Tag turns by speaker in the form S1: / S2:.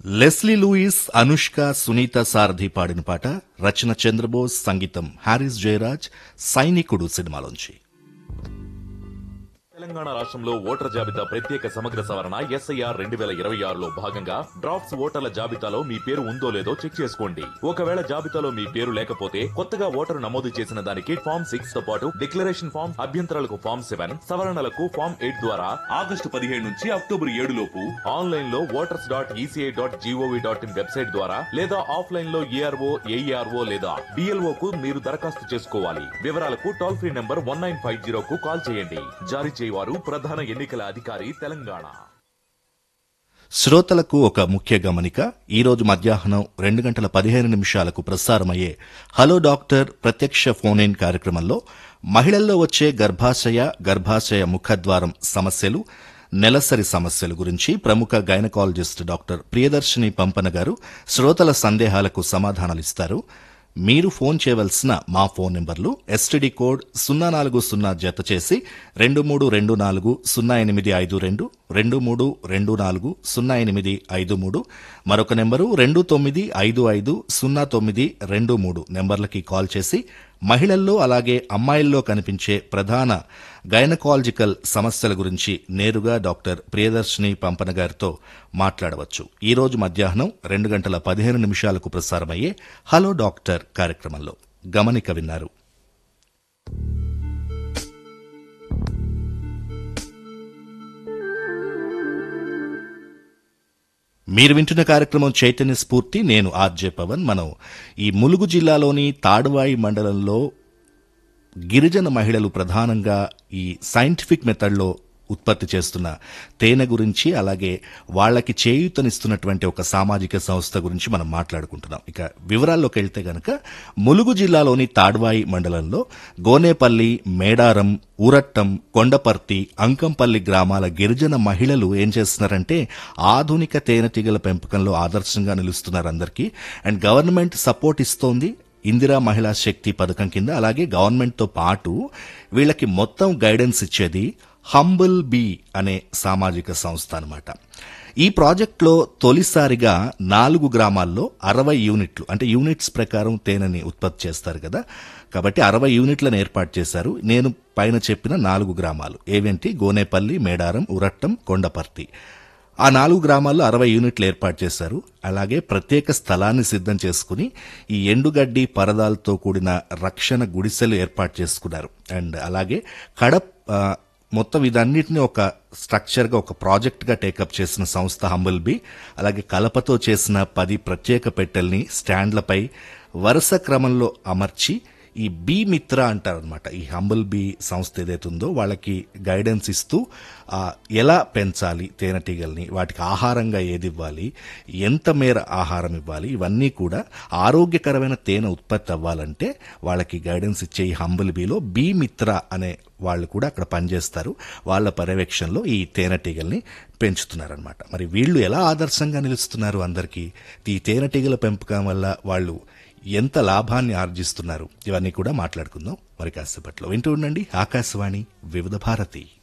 S1: Leslie Lewis Anushka Sunitha Sarathi పాడిన పాట రచన చంద్రబోస్ సంగీతం హారిస్ జయరాజ్ సైనికుడు సినిమాలోంచి
S2: తెలంగాణ రాష్ట్రంలో ఓటర్ల జాబితా ప్రత్యేక సమగ్ర సవరణ ఎస్ఐఆర్ రెండు వేల ఇరవై ఆరులో భాగంగా డ్రాఫ్ట్స్ ఓటర్ల జాబితాలో మీ పేరు ఉందో లేదో చెక్ చేసుకోండి ఒకవేళ జాబితాలో మీ పేరు లేకపోతే కొత్తగా ఓటరు నమోదు చేసిన దానికి ఫామ్ సిక్స్ తో పాటు డిక్లరేషన్ ఫామ్ అభ్యంతరాలకు ఫామ్ సెవెన్ సవరణలకు ఫామ్ ఎయిట్ ద్వారా ఆగస్టు పదిహేడు నుంచి అక్టోబర్ ఏడు లోపు ఆన్లైన్ లో voters dot ECI dot GOV dot in website ద్వారా లేదా ఆఫ్లైన్ లో ఏఆర్ఓ ఏఈఆర్ఓ లేదా డిఎల్ఓ కు మీరు దరఖాస్తు చేసుకోవాలి వివరాలకు toll free number one nine five zero కు కాల్ చేయండి జారీ చేయవారు ప్రధాన ఎన్నికల అధికారి తెలంగాణ
S1: శ్రోతలకు ఒక ముఖ్య గమనిక ఈ రోజు మధ్యాహ్నం రెండు గంటల పదిహేను నిమిషాలకు ప్రసారమయ్యే హలో డాక్టర్ ప్రత్యక్ష ఫోన్ ఇన్ కార్యక్రమంలో మహిళల్లో వచ్చే గర్భాశయ గర్భాశయ ముఖద్వారం సమస్యలు నెలసరి సమస్యల గురించి ప్రముఖ గైనకాలజిస్ట్ డాక్టర్ ప్రియదర్శిని పంపన గారు శ్రోతల సందేహాలకు సమాధానాలిస్తారు మీరు ఫోన్ చేయవలసిన మా ఫోన్ నెంబర్లు ఎస్టీడీ కోడ్ సున్నా నాలుగు సున్నా జత చేసి రెండు మూడు రెండు నాలుగు సున్నా ఎనిమిది ఐదు రెండు రెండు మూడు రెండు నాలుగు సున్నా ఎనిమిది ఐదు మూడు మరొక నెంబరు రెండు తొమ్మిది ఐదు ఐదు సున్నా తొమ్మిది రెండు మూడు నెంబర్లకి కాల్ చేసి మహిళల్లో అలాగే అమ్మాయిల్లో కనిపించే ప్రధాన గైనకాలజికల్ సమస్యల గురించి నేరుగా డాక్టర్ ప్రియదర్శిని పంపన గారితో మాట్లాడవచ్చు ఈ రోజు మధ్యాహ్నం రెండు గంటల పదిహేను నిమిషాలకు ప్రసారమయ్యే హలో డాక్టర్ కార్యక్రమంలో గమనిక విన్నారు మీరు వింటున్న కార్యక్రమం చైతన్య స్ఫూర్తి నేను ఆర్జే పవన్ మనం ఈ ములుగు జిల్లాలోని తాడువాయి మండలంలో గిరిజన మహిళలు ప్రధానంగా ఈ సైంటిఫిక్ మెథడ్లో ఉత్పత్తి చేస్తున్న తేనె గురించి అలాగే వాళ్ళకి చేయూతనిస్తున్నటువంటి ఒక సామాజిక సంస్థ గురించి మనం మాట్లాడుకుంటున్నాం ఇక వివరాల్లోకి వెళ్తే గనక ములుగు జిల్లాలోని తాడ్వాయి మండలంలో గోనేపల్లి మేడారం ఊరట్టం కొండపర్తి అంకంపల్లి గ్రామాల గిరిజన మహిళలు ఏం చేస్తున్నారంటే ఆధునిక తేనెటీగల పెంపకంలో ఆదర్శంగా నిలుస్తున్నారు అందరికీ అండ్ గవర్నమెంట్ సపోర్ట్ ఇస్తోంది ఇందిరా మహిళా శక్తి పథకం కింద అలాగే గవర్నమెంట్తో పాటు వీళ్ళకి మొత్తం గైడెన్స్ ఇచ్చేది హంబుల్ బీ అనే సామాజిక సంస్థ అన్నమాట ఈ ప్రాజెక్టులో తొలిసారిగా నాలుగు గ్రామాల్లో అరవై యూనిట్లు అంటే యూనిట్స్ ప్రకారం తేనెని ఉత్పత్తి చేస్తారు కదా కాబట్టి అరవై యూనిట్లను ఏర్పాటు చేశారు నేను పైన చెప్పిన నాలుగు గ్రామాలు ఏవేంటి గోనేపల్లి మేడారం ఉరట్టం కొండపర్తి ఆ నాలుగు గ్రామాల్లో అరవై యూనిట్లు ఏర్పాటు చేశారు అలాగే ప్రత్యేక స్థలాన్ని సిద్ధం చేసుకుని ఈ ఎండుగడ్డి పరదాలతో కూడిన రక్షణ గుడిసెలు ఏర్పాటు చేసుకున్నారు అండ్ అలాగే కడప్ ఆ, మొత్తం ఇదన్నిటిని ఒక స్ట్రక్చర్గా ఒక ప్రాజెక్ట్గా టేకప్ చేసిన సంస్థ హంబుల్ బి అలాగే కలపతో చేసిన పది ప్రత్యేక పెట్టెల్ని స్టాండ్లపై వరుస క్రమంలో అమర్చి ఈ బీ మిత్ర అంటారు అనమాట ఈ హంబుల్ బీ సంస్థ ఏదైతే ఉందో వాళ్ళకి గైడెన్స్ ఇస్తూ ఆ, ఎలా పెంచాలి తేనెటీగల్ని వాటికి ఆహారంగా ఏది ఇవ్వాలి ఎంత మేర ఆహారం ఇవ్వాలి ఇవన్నీ కూడా ఆరోగ్యకరమైన తేనె ఉత్పత్తి అవ్వాలంటే వాళ్ళకి గైడెన్స్ ఇచ్చే ఈ హంబుల్ బీలో బీ మిత్ర అనే వాళ్ళు కూడా అక్కడ పనిచేస్తారు వాళ్ళ పర్యవేక్షణలో ఈ తేనెటీగల్ని పెంచుతున్నారనమాట మరి వీళ్ళు ఎలా ఆదర్శంగా నిలుస్తున్నారు అందరికీ ఈ తేనెటీగల పెంపకం వల్ల వాళ్ళు ఎంత లాభాన్ని ఆర్జిస్తున్నారు ఇవన్నీ కూడా మాట్లాడుకుందాం మరి కాసేపట్లో వింటూ ఉండండి ఆకాశవాణి వివిధ భారతి